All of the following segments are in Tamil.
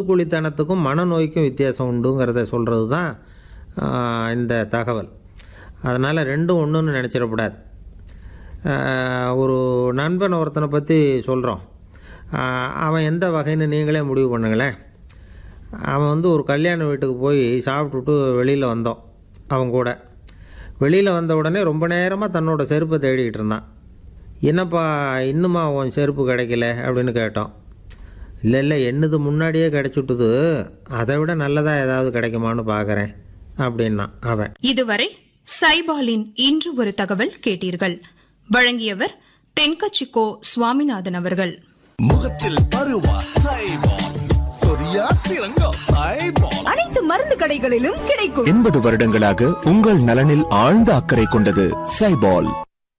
துருக்குழித்தனத்துக்கும் மனநோய்க்கும் வித்தியாசம் உண்டுங்கிறத சொல்கிறது தான் ஆஹ், இந்த தகவல் அதனால் ரெண்டும் ஒன்றுன்னு நினச்சிடக்கூடாது ஆஹ், ஒரு நண்பன் ஒருத்தனை பற்றி சொல்கிறோம் அவன் எந்த வகைன்னு நீங்களே முடிவு பண்ணுங்களேன் அவன் வந்து ஒரு கல்யாண வீட்டுக்கு போய் சாப்பிட்டுட்டு வெளியில் வந்தோம் அவன் கூட வெளியில் வந்த உடனே ரொம்ப நேரமாக தன்னோட செருப்பை தேடிக்கிட்டு இருந்தான் என்னப்பா இன்னுமா உன் செருப்பு கிடைக்கல அப்படின்னு கேட்டோம் இல்லை இல்லை என்னது முன்னாடியே கிடைச்சுட்டுது அதை விட நல்லதாக ஏதாவது கிடைக்குமான்னு பார்க்குறேன் அப்படின்னா அவன் இதுவரை சைபாலின் இன்று ஒரு தகவல் கேட்டீர்கள் வழங்கியவர் தென்கச்சிக்கோ சுவாமிநாதன் அவர்கள் முகத்தில் பருவா சைபால் சொரியா சிறங்கா சைபால் அனைத்து மருந்து கடைகளிலும் கிடைக்கும் எண்பது வருடங்களாக உங்கள் நலனில் ஆழ்ந்த அக்கறை கொண்டது சைபால்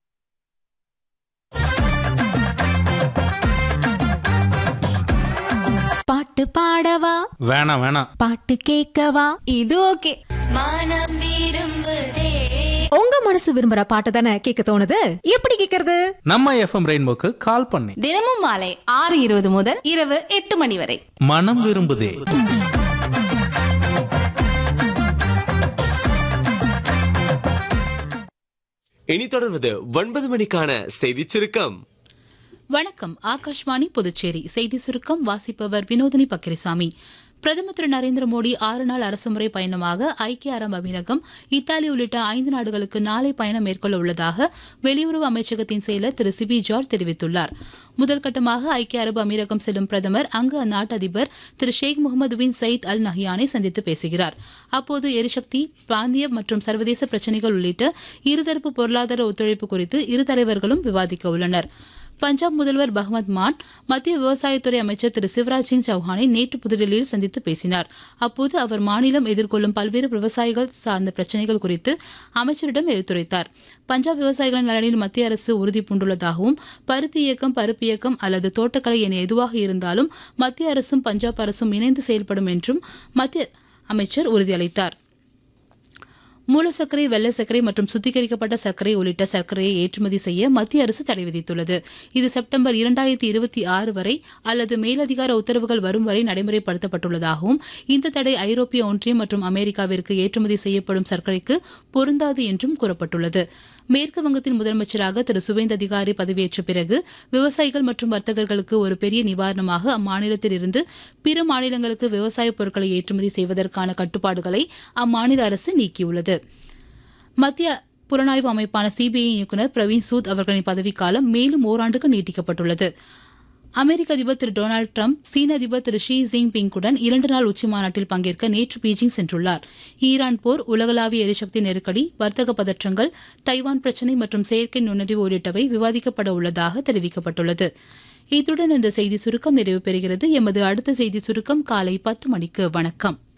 பாட்டு பாடவா வேணாம் வேணாம் பாட்டு கேட்கவா இது ஓகே மனம் விரும்புதே உங்க மனசு விரும்புற பாட்டு தானே கேட்க தோணுது எப்படி கேக்குறது நம்ம எஃப்எம் ரெயின்போக்கு கால் பண்ணி தினமும் மாலை ஆறு இருபது முதல் இரவு எட்டு மணி வரை மனம் விரும்புதே இனி தொடர்வது ஒன்பது மணிக்கான செய்திச் சுருக்கம் வணக்கம் ஆகாஷ்வாணி புதுச்சேரி செய்தி சுருக்கம் வாசிப்பவர் வினோதினி பக்கிரிசாமி பிரதமர் திரு நரேந்திர மோடி ஆறு நாள் அரசுமுறை பயணமாக ஐக்கிய அரபு அமீரகம் இத்தாலி உள்ளிட்ட ஐந்து நாடுகளுக்கு நாளை பயணம் மேற்கொள்ள உள்ளதாக வெளியுறவு அமைச்சகத்தின் செயலர் திரு சிபி ஜார்ஜ் தெரிவித்துள்ளார் முதல் கட்டமாக ஐக்கிய அரபு அமீரகம் செல்லும் பிரதமர் அங்கு அந்நாட்டு அதிபர் திரு ஷேக் முகமது பின் சயித் அல் நஹ்யானை சந்தித்து பேசுகிறார் அப்போது எரிசக்தி பிராந்திய மற்றும் சர்வதேச பிரச்சினைகள் உள்ளிட்ட இருதரப்பு பொருளாதார ஒத்துழைப்பு குறித்து இரு தலைவர்களும் விவாதிக்க உள்ளனர் பஞ்சாப் முதல்வர் பகவத் மான் மத்திய விவசாயத்துறை அமைச்சர் திரு சிவராஜ் சிங் சௌஹானை நேற்று புதுடெல்லியில் சந்தித்து பேசினார் அப்போது அவர் மாநிலம் எதிர்கொள்ளும் பல்வேறு விவசாயிகள் சார்ந்த பிரச்சினைகள் குறித்து அமைச்சரிடம் எடுத்துரைத்தார் பஞ்சாப் விவசாயிகளின் நலனில் மத்திய அரசு உறுதி பூண்டுள்ளதாகவும் பருத்தி இயக்கம் பருப்பு இயக்கம் அல்லது தோட்டக்கலை என எதுவாக இருந்தாலும் மத்திய அரசும் பஞ்சாப் அரசும் இணைந்து செயல்படும் என்றும் மத்திய அமைச்சர் உறுதியளித்தார் மூல சர்க்கரை வெள்ளை சர்க்கரை மற்றும் சுத்திகரிக்கப்பட்ட சர்க்கரை உள்ளிட்ட சர்க்கரையை ஏற்றுமதி செய்ய மத்திய அரசு தடை விதித்துள்ளது இது செப்டம்பர் இரண்டாயிரத்தி இருபத்தி ஆறு வரை அல்லது மேலதிகார உத்தரவுகள் வரும் வரை நடைமுறைப்படுத்தப்பட்டுள்ளதாகவும் இந்த தடை ஐரோப்பிய ஒன்றியம் மற்றும் அமெரிக்காவிற்கு ஏற்றுமதி செய்யப்படும் சர்க்கரைக்கு பொருந்தாது என்றும் கூறப்பட்டுள்ளது மேற்கு வங்கத்தின் முதலமைச்சராக திரு சுவேந்த் அதிகாரி பதவியேற்ற பிறகு விவசாயிகள் மற்றும் வர்த்தகர்களுக்கு ஒரு பெரிய நிவாரணமாக அம்மாநிலத்தில் இருந்து பிற மாநிலங்களுக்கு விவசாய பொருட்களை ஏற்றுமதி செய்வதற்கான கட்டுப்பாடுகளை அம்மாநில அரசு நீக்கியுள்ளது மத்திய புலனாய்வு அமைப்பான சிபிஐ இயக்குநர் பிரவீன் சூத் அவர்களின் பதவிக்காலம் மேலும் ஓராண்டுக்கு நீட்டிக்கப்பட்டுள்ளது அமெரிக்க அதிபர் திரு டொனால்டு ட்ரம்ப் சீன அதிபர் திரு ஷி ஜின்பிங்குடன் இரண்டு நாள் உச்சிமாநாட்டில் பங்கேற்க நேற்று பீஜிங் சென்றுள்ளார் ஈரான் போர் உலகளாவிய எரிசக்தி நெருக்கடி வர்த்தக பதற்றங்கள் தைவான் பிரச்சினை மற்றும் செயற்கை நுண்ணறிவு உள்ளிட்டவை விவாதிக்கப்பட உள்ளதாக தெரிவிக்கப்பட்டுள்ளது இத்துடன் இந்த செய்தி சுருக்கம் நிறைவு பெறுகிறது எமது அடுத்த செய்தி சுருக்கம் காலை பத்து மணிக்கு வணக்கம்